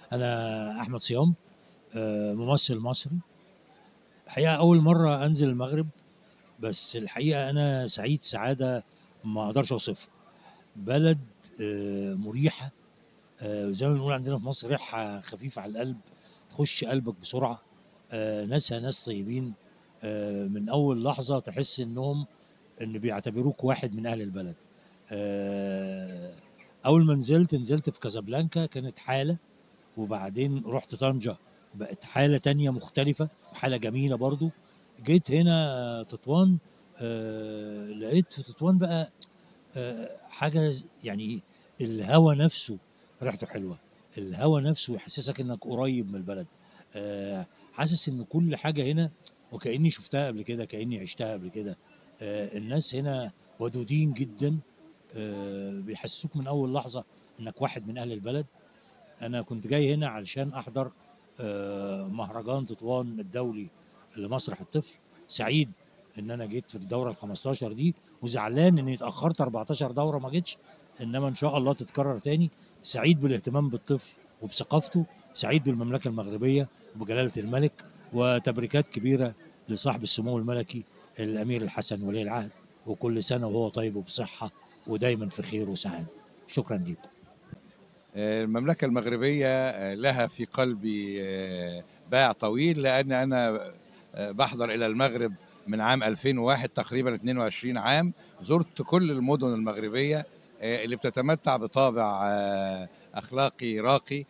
انا احمد صيام آه، ممثل مصري الحقيقه اول مره انزل المغرب بس الحقيقه انا سعيد سعاده ما اقدرش اوصفها بلد آه، مريحه آه، زي ما بنقول عندنا في مصر ريحه خفيفه على القلب تخش قلبك بسرعه آه، ناسها ناس طيبين آه، من اول لحظه تحس انهم ان بيعتبروك واحد من اهل البلد آه، اول ما نزلت نزلت في كازابلانكا كانت حاله وبعدين رحت طنجة بقت حالة تانية مختلفة حالة جميلة برضو جيت هنا تطوان آه لقيت في تطوان بقى آه حاجة يعني الهوا نفسه ريحته حلوة الهوا نفسه يحسسك انك قريب من البلد آه حاسس ان كل حاجة هنا وكأني شفتها قبل كده كأني عشتها قبل كده آه الناس هنا ودودين جدا آه بيحسسوك من اول لحظة انك واحد من اهل البلد انا كنت جاي هنا علشان احضر آه، مهرجان تطوان الدولي لمسرح الطفل سعيد ان انا جيت في الدوره ال 15 دي وزعلان اني اتاخرت 14 دوره ما جيتش انما ان شاء الله تتكرر تاني سعيد بالاهتمام بالطفل وبثقافته سعيد بالمملكه المغربيه وبجلاله الملك وتبريكات كبيره لصاحب السمو الملكي الامير الحسن ولي العهد وكل سنه وهو طيب وبصحه ودايما في خير وسعاده شكرا لكم المملكة المغربية لها في قلبي باع طويل لأن أنا بحضر إلى المغرب من عام 2001 تقريبا 22 عام زرت كل المدن المغربية اللي بتتمتع بطابع أخلاقي راقي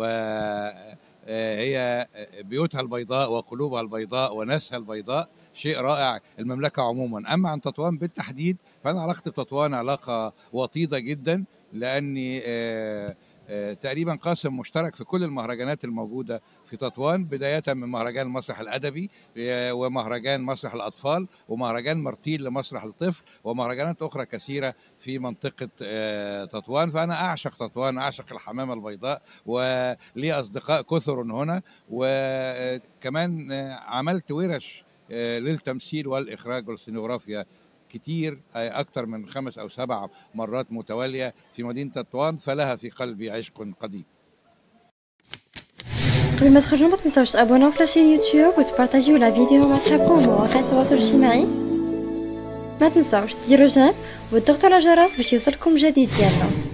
وهي بيوتها البيضاء وقلوبها البيضاء وناسها البيضاء شيء رائع المملكة عموما أما عن تطوان بالتحديد فأنا علاقتي بتطوان علاقة وطيدة جدا لأني تقريبا قاسم مشترك في كل المهرجانات الموجودة في تطوان بداية من مهرجان المسرح الأدبي ومهرجان مسرح الأطفال ومهرجان مرتيل لمسرح الطفل ومهرجانات أخرى كثيرة في منطقة تطوان فأنا أعشق تطوان أعشق الحمامة البيضاء ولي أصدقاء كثر هنا وكمان عملت ورش للتمثيل والإخراج والسينوغرافيا كتير أكثر من خمس أو سبع مرات متوالية في مدينة تطوان فلها في قلبي عشق قديم قبل ما تخرجوا ما تنساوش تابوناو في لاشين يوتيوب وتبارطاجيو لا فيديو مع صحابكم ومواقع التواصل الاجتماعي ما تنساوش ديروا جيم وتضغطوا على الجرس باش يوصلكم جديد ديالنا